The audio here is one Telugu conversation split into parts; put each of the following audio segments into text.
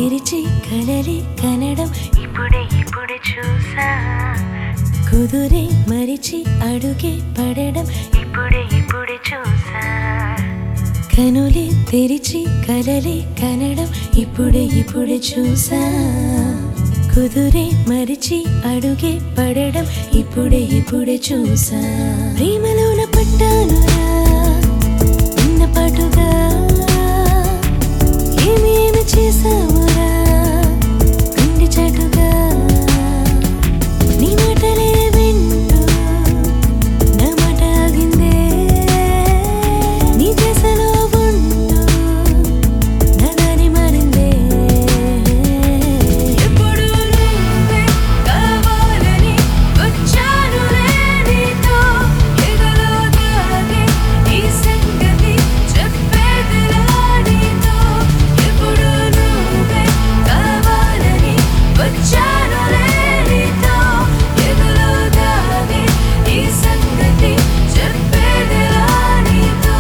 తెరిచి కలలి కనడం ఇప్పుడే ఇప్పుడే చూసా కుదురే మరిచి అడుగే పడడం ఇప్పుడే ఇప్పుడే చూసా కనులే తెరిచి కలలి కనడం ఇప్పుడే ఇప్పుడే చూసా కుదురే మరిచి అడుగే పడడం ఇప్పుడే ఇప్పుడే చూసా ప్రేమలోన పట్టానురా నిన్న పాటుగా ఏమి ఏమి చేసావురా గుండె చాటుగా నీ మాటలే వింటూ నా మాట ఆగిందే నీ దశలో ఉంటూ నా దారి మారిందే ఎప్పుడు నువ్వే కావాలని వచ్చానులే నీతో ఎగలో దాగే ఈ సంగతి చెప్పేదిలా నీతో ఎప్పుడు నువ్వే కావాలని వచ్చానులే నీతో ఎగలో దాగే ఈ సంగతి చెప్పేదిలా నీతో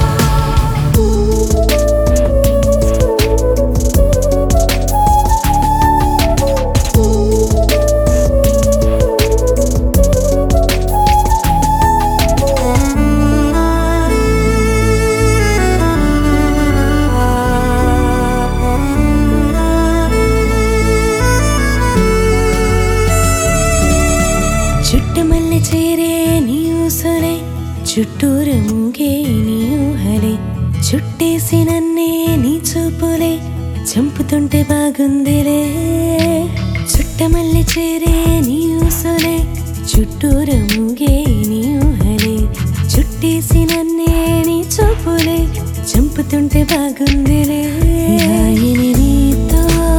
చుట్టుమల్లి చేరే నీ ఊసలే చుట్టూరు మూగే నీ ఊహలే చుట్టేసి నన్నే నీ చూపులే చంపుతుంటే బాగుందిలే చుట్టమల్లి చేరే నీ ఊసలే చుట్టూరు మూగే నీ ఊహలే చుట్టేసి నన్నే నీ చూపులే చంపుతుంటే బాగుందిలే రాయిని నీతో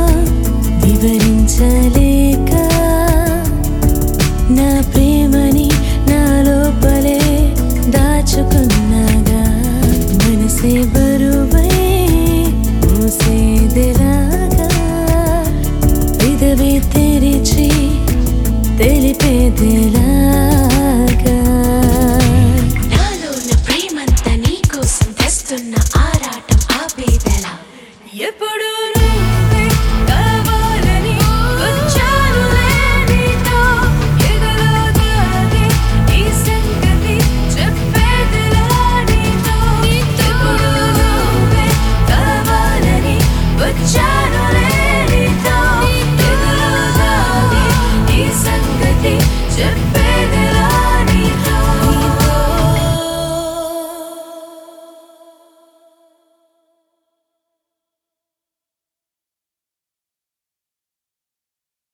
వివరించలేక నా ప్రేమని నా లోపలే దాచుకున్నాగా మనసే బరువై మూసేదిలాగా విధవే తెరిచి తెలిపేదిలాగా నాలో ఉన్న ప్రేమంతా నీకోసం తెస్తున్న ఆరాటం ఆపేదెలా ఎప్పుడు